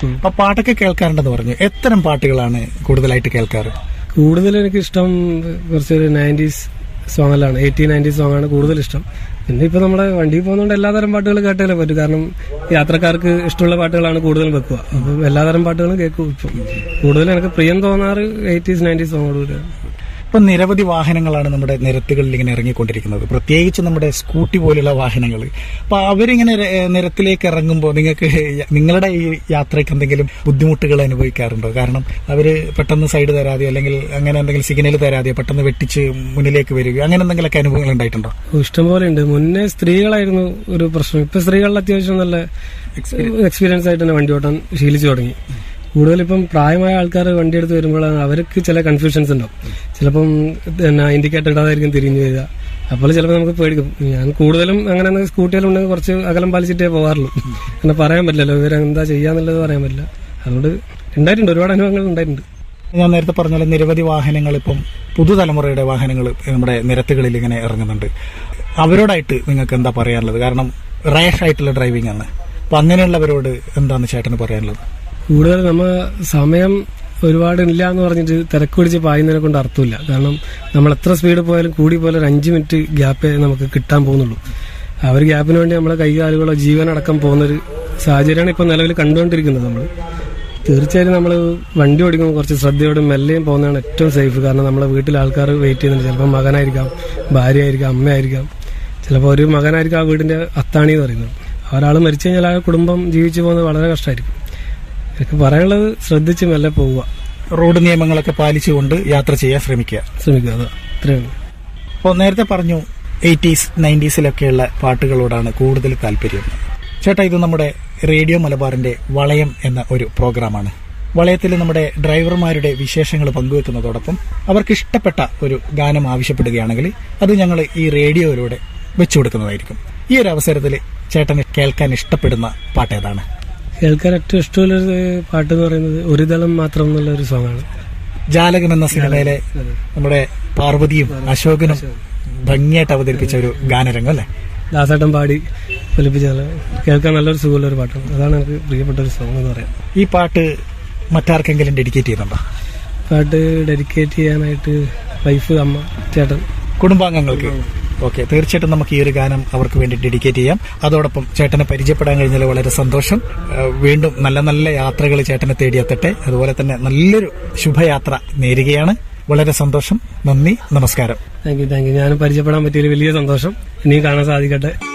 അപ്പൊ പാട്ടൊക്കെ കേൾക്കാറുണ്ടെന്ന് പറഞ്ഞു എത്തരം പാട്ടുകളാണ് കൂടുതലായിട്ട് കേൾക്കാറ് കൂടുതൽ എനിക്ക് ഇഷ്ടം കുറച്ചൊരു നയൻറ്റീസ് സോങ്ങിലാണ് എയ്റ്റി നയൻറ്റീസ് സോങ്ങാണ് കൂടുതൽ ഇഷ്ടം പിന്നെ ഇപ്പൊ നമ്മുടെ വണ്ടിയിൽ പോകുന്നതുകൊണ്ട് എല്ലാതരം പാട്ടുകൾ കേട്ടാലേ പറ്റും കാരണം യാത്രക്കാർക്ക് ഇഷ്ടമുള്ള പാട്ടുകളാണ് കൂടുതലും വെക്കുക അപ്പം എല്ലാതരം പാട്ടുകളും കേൾക്കും ഇപ്പം കൂടുതൽ എനിക്ക് പ്രിയം തോന്നാറ് എയ്റ്റീസ് നയൻറ്റീസ് സോങ്ങോടുകൂടിയാണ് ഇപ്പൊ നിരവധി വാഹനങ്ങളാണ് നമ്മുടെ നിരത്തുകളിൽ ഇങ്ങനെ ഇറങ്ങിക്കൊണ്ടിരിക്കുന്നത് പ്രത്യേകിച്ച് നമ്മുടെ സ്കൂട്ടി പോലുള്ള വാഹനങ്ങൾ അപ്പൊ അവരിങ്ങനെ ര- ഏഹ് നിരത്തിലേക്ക് ഇറങ്ങുമ്പോൾ നിങ്ങൾക്ക് നിങ്ങളുടെ ഈ യാത്രയ്ക്ക് എന്തെങ്കിലും ബുദ്ധിമുട്ടുകൾ അനുഭവിക്കാറുണ്ടോ കാരണം അവര് പെട്ടെന്ന് സൈഡ് തരാതെയോ അല്ലെങ്കിൽ അങ്ങനെ എന്തെങ്കിലും സിഗ്നൽ തരാതെയോ പെട്ടെന്ന് വെട്ടിച്ച് മുന്നിലേക്ക് വരികയോ അങ്ങനെ എന്തെങ്കിലുമൊക്കെ അനുഭവങ്ങൾ ഉണ്ടായിട്ടുണ്ടോ ഇഷ്ടംപോലെ ഉണ്ട് മുന്നേ സ്ത്രീകളായിരുന്നു ഒരു പ്രശ്നം ഇപ്പൊ സ്ത്രീകളിൽ അത്യാവശ്യം നല്ല എക്സ്പീരിയൻസ് ആയിട്ട് തന്നെ വണ്ടി ഓട്ടാൻ ശീലിച്ചു തുടങ്ങി കൂടുതൽ ഇപ്പം പ്രായമായ ആൾക്കാർ വണ്ടി എടുത്ത് വരുമ്പോഴാണ് അവർക്ക് ചില കൺഫ്യൂഷൻസ് ഉണ്ടാവും ചിലപ്പം പിന്നെ ഇൻഡിക്കേറ്റർ ഇടാതായിരിക്കും തിരിഞ്ഞു വരിക അപ്പോൾ ചിലപ്പോൾ നമുക്ക് പേടിക്കും ഞാൻ കൂടുതലും അങ്ങനെ സ്കൂട്ടിയിലുണ്ടെങ്കിൽ കുറച്ച് അകലം പാലിച്ചിട്ടേ പോകാറുള്ളൂ അങ്ങനെ പറയാൻ പറ്റില്ലല്ലോ ഇവർ എന്താ ചെയ്യാന്നുള്ളത് പറയാൻ പറ്റില്ല അതുകൊണ്ട് ഉണ്ടായിട്ടുണ്ട് ഒരുപാട് അനുഭവങ്ങൾ ഉണ്ടായിട്ടുണ്ട് ഞാൻ നേരത്തെ പറഞ്ഞ പോലെ നിരവധി വാഹനങ്ങൾ ഇപ്പം പുതുതലമുറയുടെ വാഹനങ്ങൾ നമ്മുടെ നിരത്തുകളിൽ ഇങ്ങനെ ഇറങ്ങുന്നുണ്ട് അവരോടായിട്ട് നിങ്ങൾക്ക് എന്താ പറയാനുള്ളത് കാരണം റാഷ് ആയിട്ടുള്ള ഡ്രൈവിംഗ് ആണ് അപ്പൊ അങ്ങനെയുള്ളവരോട് എന്താണ് ചേട്ടന് പറയാനുള്ളത് കൂടുതൽ നമ്മ സമയം ഒരുപാട് ഇല്ല എന്ന് പറഞ്ഞിട്ട് തിരക്ക് പിടിച്ച് പായുന്നതിനെ കൊണ്ട് അർത്ഥമില്ല കാരണം നമ്മൾ എത്ര സ്പീഡ് പോയാലും കൂടി പോയാലും ഒരു അഞ്ച് മിനിറ്റ് ഗ്യാപ്പേ നമുക്ക് കിട്ടാൻ പോകുന്നുള്ളൂ ആ ഒരു ഗ്യാപ്പിന് വേണ്ടി നമ്മളെ കൈകാലുകളോ ജീവനടക്കം പോകുന്നൊരു സാഹചര്യമാണ് ഇപ്പൊ നിലവിൽ കണ്ടുകൊണ്ടിരിക്കുന്നത് നമ്മൾ തീർച്ചയായും നമ്മൾ വണ്ടി ഓടിക്കുമ്പോൾ കുറച്ച് ശ്രദ്ധയോടും മെല്ലെയും പോകുന്നതാണ് ഏറ്റവും സേഫ് കാരണം നമ്മളെ വീട്ടിൽ ആൾക്കാർ വെയിറ്റ് ചെയ്യുന്നുണ്ട് ചിലപ്പോൾ മകനായിരിക്കാം ഭാര്യ ആയിരിക്കാം അമ്മയായിരിക്കാം ചിലപ്പോൾ ഒരു മകനായിരിക്കും ആ വീടിന്റെ അത്താണി എന്ന് പറയുന്നത് ഒരാൾ മരിച്ചു കഴിഞ്ഞാൽ ആ കുടുംബം ജീവിച്ചു പോകുന്നത് വളരെ കഷ്ടമായിരിക്കും എനിക്ക് പറയാനുള്ളത് ശ്രദ്ധിച്ച് മെല്ലെ പോവുക റോഡ് നിയമങ്ങളൊക്കെ പാലിച്ചുകൊണ്ട് യാത്ര ചെയ്യാൻ ശ്രമിക്കുക ശ്രമിക്കുക അതാ ഇത്രയാണ് അപ്പോൾ നേരത്തെ പറഞ്ഞു എയ്റ്റീസ് നയൻറ്റീസിലൊക്കെയുള്ള പാട്ടുകളോടാണ് കൂടുതൽ താല്പര്യം ചേട്ടാ ഇത് നമ്മുടെ റേഡിയോ മലബാറിന്റെ വളയം എന്ന ഒരു പ്രോഗ്രാമാണ് വളയത്തിൽ നമ്മുടെ ഡ്രൈവർമാരുടെ വിശേഷങ്ങൾ പങ്കുവെക്കുന്നതോടൊപ്പം അവർക്ക് ഇഷ്ടപ്പെട്ട ഒരു ഗാനം ആവശ്യപ്പെടുകയാണെങ്കിൽ അത് ഞങ്ങൾ ഈ റേഡിയോയിലൂടെ വെച്ചു കൊടുക്കുന്നതായിരിക്കും ഈ ഒരു അവസരത്തിൽ ചേട്ടന് കേൾക്കാൻ ഇഷ്ടപ്പെടുന്ന പാട്ട് ഏതാണ് കേൾക്കാൻ ഏറ്റവും ഇഷ്ടമുള്ളൊരു പാട്ട് എന്ന് പറയുന്നത് ഒരു ദളം മാത്രം എന്നുള്ള ഒരു സോങ്ങാണ് ജാലകം എന്ന സിനിമയിലെ നമ്മുടെ പാർവതിയും അശോകനും ഭംഗിയായിട്ട് അവതരിപ്പിച്ച ഒരു ഗാനരംഗം അല്ലേ ദാസേട്ടൻ പാടി ഫലിപ്പിച്ചാൽ കേൾക്കാൻ നല്ലൊരു സുഖമുള്ള ഒരു പാട്ടാണ് അതാണ് എനിക്ക് പ്രിയപ്പെട്ട ഒരു സോങ് എന്ന് പറയാം ഈ പാട്ട് മറ്റാർക്കെങ്കിലും ഡെഡിക്കേറ്റ് ചെയ്യുന്നുണ്ടോ പാട്ട് ഡെഡിക്കേറ്റ് ചെയ്യാനായിട്ട് വൈഫ് അമ്മ ചേട്ടൻ കുടുംബാംഗങ്ങൾക്ക് ഓക്കെ തീർച്ചയായിട്ടും നമുക്ക് ഈ ഒരു ഗാനം അവർക്ക് വേണ്ടി ഡെഡിക്കേറ്റ് ചെയ്യാം അതോടൊപ്പം ചേട്ടനെ പരിചയപ്പെടാൻ കഴിഞ്ഞാൽ വളരെ സന്തോഷം ഏഹ് വീണ്ടും നല്ല നല്ല യാത്രകൾ ചേട്ടനെ തേടിയെത്തട്ടെ അതുപോലെ തന്നെ നല്ലൊരു ശുഭയാത്ര നേരുകയാണ് വളരെ സന്തോഷം നന്ദി നമസ്കാരം താങ്ക് യു താങ്ക് യു ഞാൻ പരിചയപ്പെടാൻ പറ്റിയതിൽ വലിയ സന്തോഷം ഇനിയും കാണാൻ സാധിക്കട്ടെ